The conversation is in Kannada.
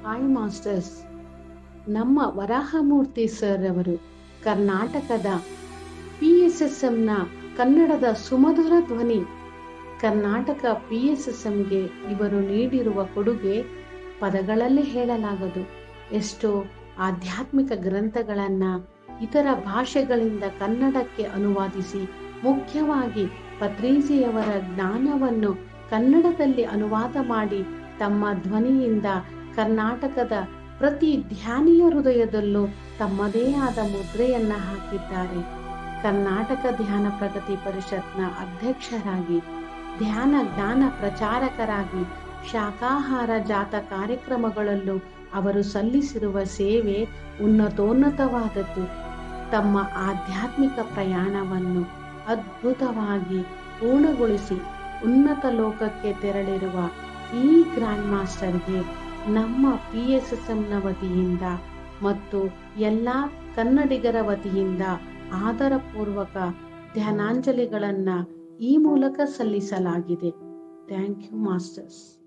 ಹಾಯ್ ಮಾಸ್ಟರ್ಸ್ ನಮ್ಮ ವರಾಹಮೂರ್ತಿ ಸರ್ ಅವರು ಕರ್ನಾಟಕದ ಪಿ ಎಸ್ ಎಸ್ ಎಂನ ಕನ್ನಡದ ಸುಮಧುರ ಧ್ವನಿ ಕರ್ನಾಟಕ ಪಿ ಎಸ್ ಎಸ್ ಎಂಗೆ ಇವರು ನೀಡಿರುವ ಕೊಡುಗೆ ಪದಗಳಲ್ಲಿ ಹೇಳಲಾಗದು ಎಷ್ಟೋ ಆಧ್ಯಾತ್ಮಿಕ ಗ್ರಂಥಗಳನ್ನ ಇತರ ಭಾಷೆಗಳಿಂದ ಕನ್ನಡಕ್ಕೆ ಅನುವಾದಿಸಿ ಮುಖ್ಯವಾಗಿ ಪತ್ರಿಜಿಯವರ ಜ್ಞಾನವನ್ನು ಕನ್ನಡದಲ್ಲಿ ಅನುವಾದ ಮಾಡಿ ತಮ್ಮ ಧ್ವನಿಯಿಂದ ಕರ್ನಾಟಕದ ಪ್ರತಿ ಧ್ಯಾನಿಯ ಹೃದಯದಲ್ಲೂ ತಮ್ಮದೇ ಆದ ಮುದ್ರೆಯನ್ನ ಹಾಕಿದ್ದಾರೆ ಕರ್ನಾಟಕ ಧ್ಯಾನ ಪ್ರಗತಿ ಪರಿಷತ್ನ ಅಧ್ಯಕ್ಷರಾಗಿ ಧ್ಯಾನ ಜ್ಞಾನ ಪ್ರಚಾರಕರಾಗಿ ಶಾಖಾಹಾರ ಜಾತ ಕಾರ್ಯಕ್ರಮಗಳಲ್ಲೂ ಅವರು ಸಲ್ಲಿಸಿರುವ ಸೇವೆ ಉನ್ನತೋನ್ನತವಾದದ್ದು ತಮ್ಮ ಆಧ್ಯಾತ್ಮಿಕ ಪ್ರಯಾಣವನ್ನು ಅದ್ಭುತವಾಗಿ ಪೂರ್ಣಗೊಳಿಸಿ ಉನ್ನತ ಲೋಕಕ್ಕೆ ತೆರಳಿರುವ ಈ ಗ್ರ್ಯಾಂಡ್ ಮಾಸ್ಟರ್ಗೆ ನಮ್ಮ ಪಿ ಎಸ್ ಎಸ್ ಎಂನ ವತಿಯಿಂದ ಮತ್ತು ಎಲ್ಲ ಕನ್ನಡಿಗರ ವತಿಯಿಂದ ಆದರಪೂರ್ವಕ ಧ್ಯಾನಾಂಜಲಿಗಳನ್ನ ಈ ಮೂಲಕ ಸಲ್ಲಿಸಲಾಗಿದೆ ಥ್ಯಾಂಕ್ ಯು ಮಾಸ್ಟರ್ಸ್